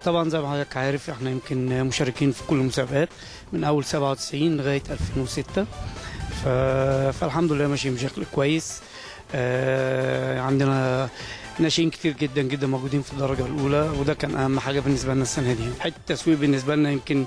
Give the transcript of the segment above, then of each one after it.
طبعا زي ما حضرتك عارف احنا يمكن مشاركين في كل المسابقات من اول 97 لغايه 2006 ف... فالحمد لله ماشيين بشكل كويس آه عندنا ناشئين كتير جدا جدا موجودين في الدرجه الاولى وده كان اهم حاجه بالنسبه لنا السنه دي حته التسويق بالنسبه لنا يمكن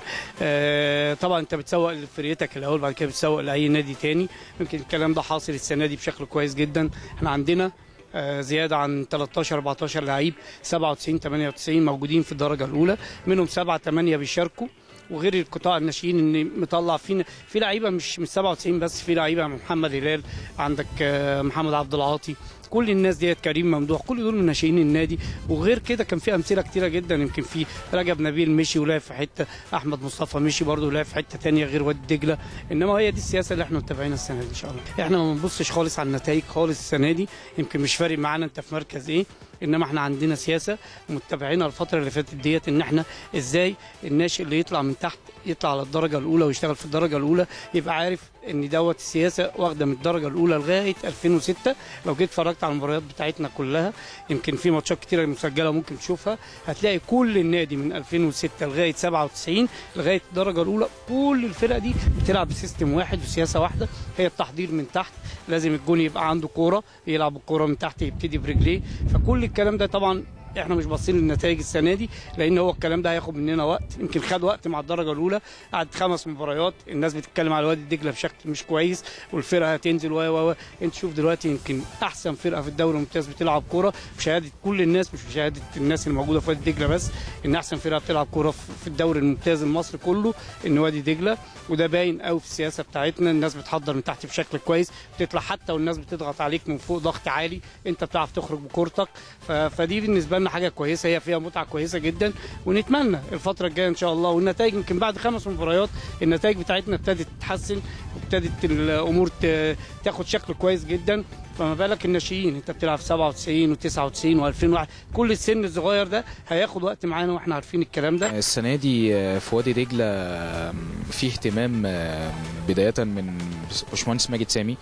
آه طبعا انت بتسوق لفريتك الاول بعد كده بتسوق لاي نادي تاني يمكن الكلام ده حاصل السنه دي بشكل كويس جدا احنا عندنا آه، زياده عن 13 14 لعيب 97 98 موجودين في الدرجه الاولى منهم 7 8 بيشاركوا وغير القطاع الناشئين ان مطلع فينا في لعيبه مش مش 97 بس في لعيبه محمد هلال عندك آه، محمد عبد العاطي كل الناس ديت كريم ممدوح كل دول من ناشئين النادي وغير كده كان في امثله كتيره جدا يمكن في رجب نبيل مشي ولعب في حته احمد مصطفى مشي برضه لعب في حته تانية غير وادي دجله انما هي دي السياسه اللي احنا متابعينها السنه دي ان شاء الله احنا ما بنبصش خالص على النتائج خالص السنه دي يمكن مش فارق معانا انت في مركز ايه انما احنا عندنا سياسه ومتابعينها الفتره اللي فاتت ديت ان احنا ازاي الناشئ اللي يطلع من تحت يطلع على الدرجه الاولى ويشتغل في الدرجه الاولى يبقى عارف ان دوت السياسه واخده من الدرجه الاولى لغايه 2006 لو جيت اتفرجت على المباريات بتاعتنا كلها يمكن في ماتشات كتيره مسجله ممكن تشوفها هتلاقي كل النادي من 2006 لغايه 97 لغايه الدرجه الاولى كل الفرق دي بتلعب بسيستم واحد وسياسه واحده هي التحضير من تحت لازم الجون يبقى عنده كوره يلعب الكوره من تحت يبتدي برجليه فكل الكلام ده طبعا احنا مش باصين للنتائج السنه دي لان هو الكلام ده هياخد مننا وقت يمكن خد وقت مع الدرجه الاولى قعد خمس مباريات الناس بتتكلم على وادي دجله بشكل مش كويس والفرقه هتنزل و و انت شوف دلوقتي يمكن احسن فرقه في الدوري الممتاز بتلعب كوره بشهاده كل الناس مش بشهاده الناس اللي موجوده في وادي دجله بس ان احسن فرقه بتلعب كوره في الدوري الممتاز المصري كله ان وادي دجله وده باين قوي في السياسه بتاعتنا الناس بتحضر من تحت بشكل كويس بتطلع حتى والناس بتضغط عليك من فوق ضغط عالي انت بتعرف تخرج بكورتك ف- فدي بالنسبه لنا حاجه كويسه هي فيها متعه كويسه جدا ونتمنى الفتره الجايه ان شاء الله والنتائج يمكن بعد خمس مباريات النتائج بتاعتنا ابتدت تتحسن وابتدت الامور ت- تاخد شكل كويس جدا فما بالك الناشئين انت بتلعب 97 و99 و2001 كل السن الصغير ده هياخد وقت معانا واحنا عارفين الكلام ده السنة دي آه، في وادي دجلة آه، في اهتمام آه، بداية من باشمهندس ماجد سامي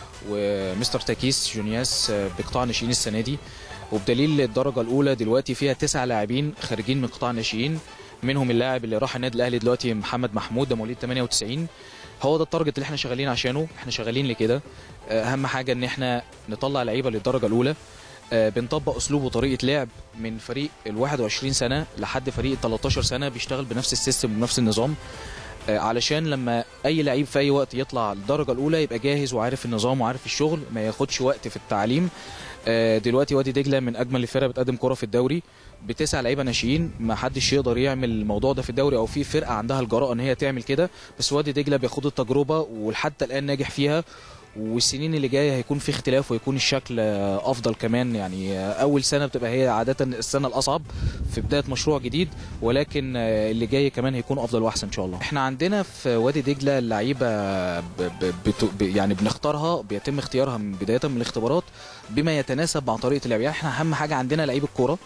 ومستر تاكيس جونياس آه، بقطاع الناشئين السنة دي وبدليل الدرجة الأولى دلوقتي فيها تسع لاعبين خارجين من قطاع الناشئين منهم اللاعب اللي راح النادي الأهلي دلوقتي محمد محمود ده مواليد 98 هو ده التارجت اللي احنا شغالين عشانه احنا شغالين لكده آه، أهم حاجة إن احنا نطلع لعيبة للدرجة الأولى آه، بنطبق اسلوب وطريقه لعب من فريق ال 21 سنه لحد فريق ال 13 سنه بيشتغل بنفس السيستم وبنفس النظام آه، علشان لما اي لعيب في اي وقت يطلع الدرجه الاولى يبقى جاهز وعارف النظام وعارف الشغل ما ياخدش وقت في التعليم آه، دلوقتي وادي دجله من اجمل الفرق بتقدم كره في الدوري بتسع لعيبه ناشئين ما حدش يقدر يعمل الموضوع ده في الدوري او في فرقه عندها الجراءه ان هي تعمل كده بس وادي دجله بياخد التجربه وحتى الان ناجح فيها والسنين اللي جايه هيكون في اختلاف ويكون الشكل آه، افضل كمان يعني آه، اول سنه بتبقى هي عاده السنه الاصعب في بدايه مشروع جديد ولكن آه، اللي جاي كمان هيكون افضل واحسن ان شاء الله احنا عندنا في وادي دجله اللعيبه ب- ب- بت- ب- يعني بنختارها بيتم اختيارها من بدايه من الاختبارات بما يتناسب مع طريقه اللعب يعني احنا اهم حاجه عندنا لعيب الكوره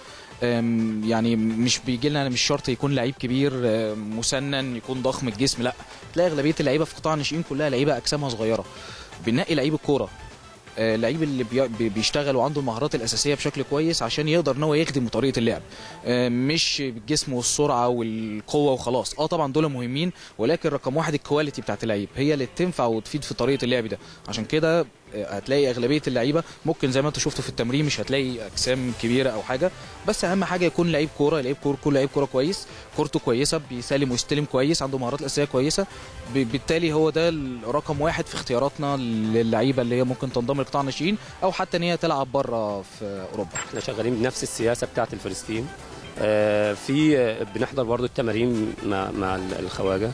أم، يعني مش بيجي لنا مش شرط يكون لعيب كبير أم، مسنن يكون ضخم الجسم لا تلاقي اغلبيه اللعيبه في قطاع الناشئين كلها لعيبه اجسامها صغيره بنلاقي لعيب الكوره آه، لعيب اللي بي- بي- بيشتغل وعنده المهارات الاساسيه بشكل كويس عشان يقدر ان هو يخدم طريقه اللعب آه، مش بالجسم والسرعه والقوه وخلاص اه طبعا دول مهمين ولكن رقم واحد الكواليتي بتاعت اللعيب هي اللي تنفع وتفيد في طريقه اللعب ده عشان كده آه، هتلاقي اغلبيه اللعيبه ممكن زي ما انت شفته في التمرين مش هتلاقي اجسام كبيره او حاجه بس اهم حاجه يكون لعيب كوره لعيب كوره كل لعيب كوره كويس كورته كويسه بيسلم ويستلم كويس عنده مهارات اساسيه كويسه ب- بالتالي هو ده رقم واحد في اختياراتنا للعيبه اللي هي ممكن تنضم لقطاع الناشئين او حتى ان هي تلعب بره في اوروبا احنا شغالين بنفس السياسه بتاعه الفلسطين آه، في آه، بنحضر برضو التمارين مع مع ال- الخواجه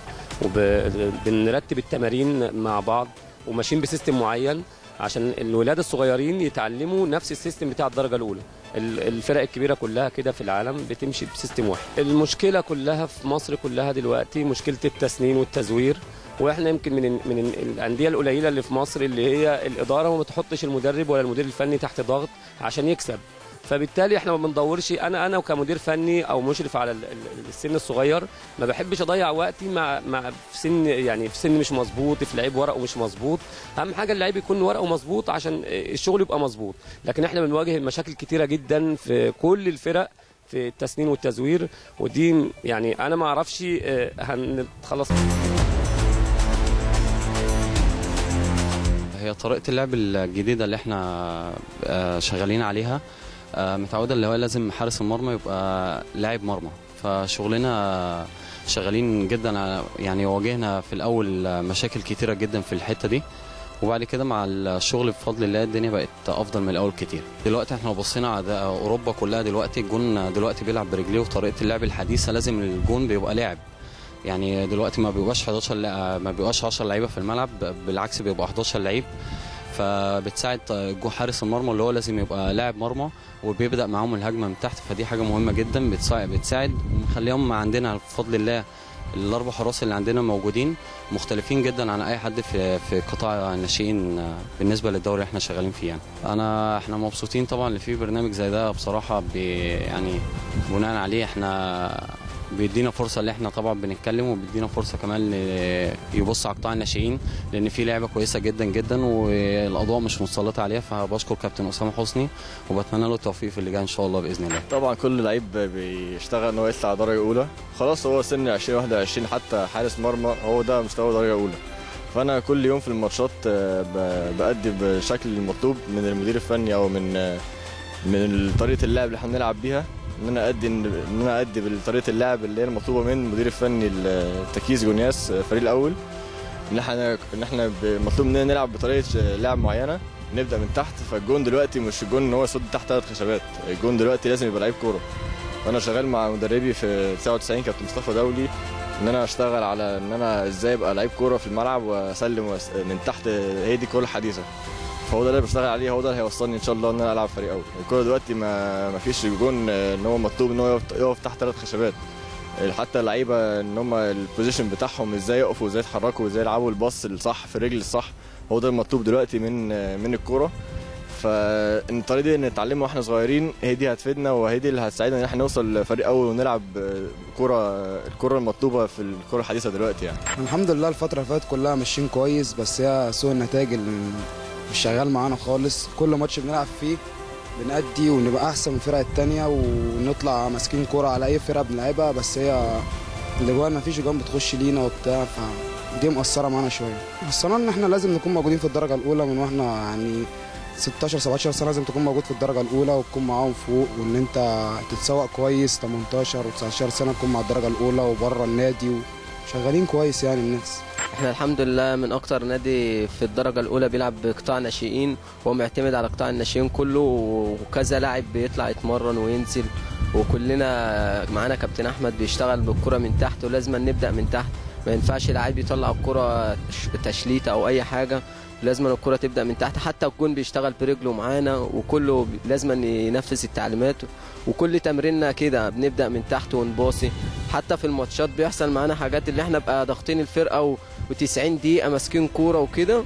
وبنرتب التمارين مع بعض وماشيين بسيستم معين عشان الولاد الصغيرين يتعلموا نفس السيستم بتاع الدرجه الاولى ال- الفرق الكبيره كلها كده في العالم بتمشي بسيستم واحد المشكله كلها في مصر كلها دلوقتي مشكله التسنين والتزوير واحنا يمكن من من الانديه القليله اللي في مصر اللي هي الاداره ما بتحطش المدرب ولا المدير الفني تحت ضغط عشان يكسب فبالتالي احنا ما بندورش انا انا كمدير فني او مشرف على ال- ال- السن الصغير ما بحبش اضيع وقتي مع مع في سن يعني في سن مش مظبوط في لعيب ورقه مش مظبوط اهم حاجه اللعيب يكون ورقه مظبوط عشان الشغل يبقى مظبوط لكن احنا بنواجه مشاكل كتيره جدا في كل الفرق في التسنين والتزوير ودي يعني انا ما اعرفش آه، هنتخلص هي طريقة اللعب الجديدة اللي احنا آه، شغالين عليها آه، متعودة اللي هو لازم حارس المرمى يبقى لاعب مرمى فشغلنا شغالين جدا على- يعني واجهنا في الأول آه، مشاكل كتيرة جدا في الحتة دي وبعد كده مع الشغل بفضل الله الدنيا بقت افضل من الاول كتير دلوقتي احنا لو بصينا على ده- اوروبا كلها دلوقتي الجون دلوقتي بيلعب برجليه وطريقه اللعب الحديثه لازم الجون بيبقى لاعب يعني دلوقتي ما بيبقاش 11 لا- ما بيبقاش 10 لعيبه في الملعب بالعكس بيبقى 11 لعيب فبتساعد جو حارس المرمى اللي هو لازم يبقى لاعب مرمى وبيبدا معاهم الهجمه من تحت فدي حاجه مهمه جدا بتساعد بتساعد ومخليهم عندنا بفضل الله الاربع حراس اللي عندنا موجودين مختلفين جدا عن اي حد في في قطاع الناشئين آه، بالنسبه للدوري اللي احنا شغالين فيه يعني انا احنا مبسوطين طبعا اللي في برنامج زي ده بصراحه بي يعني بناء عليه احنا بيدينا فرصه اللي احنا طبعا بنتكلم وبيدينا فرصه كمان ل- يبص على قطاع الناشئين لان في لعبه كويسه جدا جدا والاضواء مش مسلطه عليها فبشكر كابتن اسامه حسني وبتمنى له التوفيق في اللي جاي ان شاء الله باذن الله طبعا كل لعيب بيشتغل ان هو يطلع درجه اولى خلاص هو سن 20 21 حتى حارس مرمى هو ده مستوى درجه اولى فانا كل يوم في الماتشات آه، ب- بأدي بالشكل المطلوب من المدير الفني او من آه، من طريقه اللعب اللي احنا بنلعب بيها ان انا ادي ان انا ادي بطريقه اللعب اللي هي المطلوبه من المدير الفني التكييس جونياس آه، الفريق الاول ان احنا ان احنا ب- مطلوب مننا نلعب بطريقه آه، لعب معينه نبدا من تحت فالجون دلوقتي مش الجون ان هو يصد تحت ثلاث خشبات الجون دلوقتي لازم يبقى لعيب كوره وانا شغال مع مدربي في 99 كابتن مصطفى دولي ان انا اشتغل على ان انا ازاي ابقى لعيب كوره في الملعب واسلم وأس- من تحت هي دي الكوره الحديثه فهو ده اللي بشتغل عليه هو ده اللي هيوصلني ان شاء الله ان انا العب فريق اول الكوره دلوقتي ما ما فيش جون آه، ان هو مطلوب ان هو يقف, يقف تحت ثلاث خشبات حتى اللعيبه ان هم البوزيشن بتاعهم ازاي يقفوا وازاي يتحركوا وازاي يلعبوا الباص الصح في الرجل الصح هو ده المطلوب دلوقتي من آه، من الكوره فالطريقه دي نتعلمها واحنا صغيرين هي دي هتفيدنا وهي دي اللي هتساعدنا ان احنا نوصل لفريق اول ونلعب آه، كوره الكوره المطلوبه في الكوره الحديثه دلوقتي يعني الحمد لله الفترة اللي فاتت كلها ماشيين كويس بس هي سوء النتائج اللي مش شغال معانا خالص كل ماتش بنلعب فيه بنأدي ونبقى أحسن من الفرق التانية ونطلع ماسكين كورة على أي فرقة بنلعبها بس هي الأجوان مفيش جوان بتخش لينا وبتاع فدي مأثرة معانا شوية مأثرة إن إحنا لازم نكون موجودين في الدرجة الأولى من وإحنا يعني 16 17 سنة لازم تكون موجود في الدرجة الأولى وتكون معاهم فوق وإن أنت تتسوق كويس 18 و19 سنة تكون مع الدرجة الأولى وبره النادي وشغالين كويس يعني الناس احنا الحمد لله من اكتر نادي في الدرجه الاولى بيلعب بقطاع ناشئين هو معتمد على قطاع الناشئين كله وكذا لاعب بيطلع يتمرن وينزل وكلنا معانا كابتن احمد بيشتغل بالكره من تحت ولازم نبدا من تحت ما ينفعش لعيب يطلع الكره ش- تشليته او اي حاجه لازم الكره تبدا من تحت حتى الجون بيشتغل برجله معانا وكله بي- لازم ينفذ التعليمات وكل تمريننا كده بنبدا من تحت ونباصي حتى في الماتشات بيحصل معانا حاجات اللي احنا بقى ضاغطين الفرقه و... و90 دقيقه ماسكين كوره وكده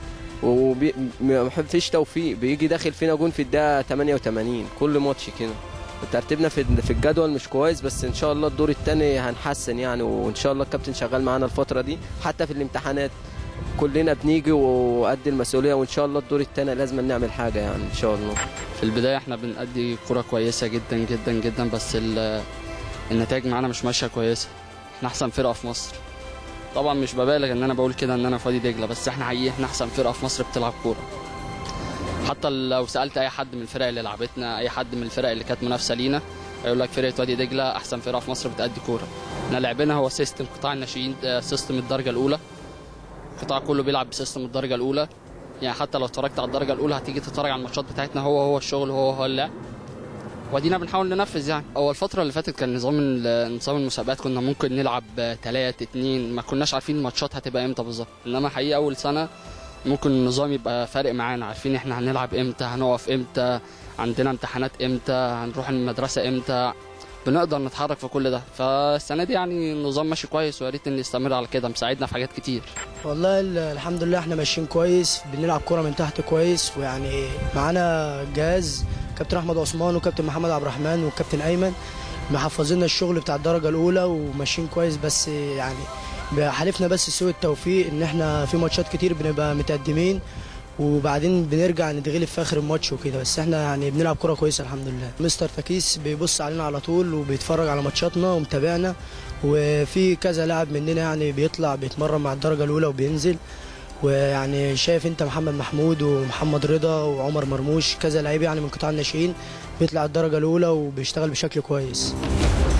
وما فيش توفيق بيجي داخل فينا جون في الدقيقه 88 كل ماتش كده ترتيبنا في في الجدول مش كويس بس ان شاء الله الدور الثاني هنحسن يعني وان شاء الله الكابتن شغال معانا الفتره دي حتى في الامتحانات كلنا بنيجي وقد المسؤوليه وان شاء الله الدور الثاني لازم نعمل حاجه يعني ان شاء الله في البداية احنا بنأدي كرة كويسة جدا جدا جدا بس ال- النتائج معانا مش ماشية كويسة احنا أحسن فرقة في مصر طبعا مش ببالغ ان انا بقول كده ان انا في وادي دجلة بس احنا حقيقي احنا أحسن فرقة في مصر بتلعب كورة حتى لو سألت أي حد من الفرق اللي لعبتنا أي حد من الفرق اللي كانت منافسة لينا هيقول لك فرقة وادي دجلة أحسن فرقة في مصر بتأدي كورة احنا لعبنا هو سيستم قطاع الناشئين آه، سيستم الدرجة الأولى القطاع كله بيلعب بسيستم الدرجة الأولى يعني حتى لو اتفرجت على الدرجه الاولى هتيجي تتفرج على الماتشات بتاعتنا هو هو الشغل هو هو اللعب ودينا بنحاول ننفذ يعني هو الفتره اللي فاتت كان نظام ال- نظام المسابقات كنا ممكن نلعب تلات اتنين ما كناش عارفين الماتشات هتبقى امتى بالظبط انما حقيقه اول سنه ممكن النظام يبقى فارق معانا عارفين احنا هنلعب امتى هنقف امتى عندنا امتحانات امتى هنروح المدرسه امتى بنقدر نتحرك في كل ده فالسنه دي يعني النظام ماشي كويس ويا ريت ان يستمر على كده مساعدنا في حاجات كتير والله ال- الحمد لله احنا ماشيين كويس بنلعب كرة من تحت كويس ويعني معانا جهاز كابتن احمد عثمان وكابتن محمد عبد الرحمن وكابتن ايمن محفظينا الشغل بتاع الدرجة الأولى وماشيين كويس بس يعني حالفنا بس سوء التوفيق ان احنا في ماتشات كتير بنبقى متقدمين وبعدين بنرجع نتغلب في اخر الماتش وكده بس احنا يعني بنلعب كرة كويسه الحمد لله مستر تكيس بيبص علينا على طول وبيتفرج على ماتشاتنا ومتابعنا وفي كذا لاعب مننا يعني بيطلع بيتمرن مع الدرجه الاولى وبينزل ويعني شايف انت محمد محمود ومحمد رضا وعمر مرموش كذا لعيب يعني من قطاع الناشئين بيطلع الدرجه الاولى وبيشتغل بشكل كويس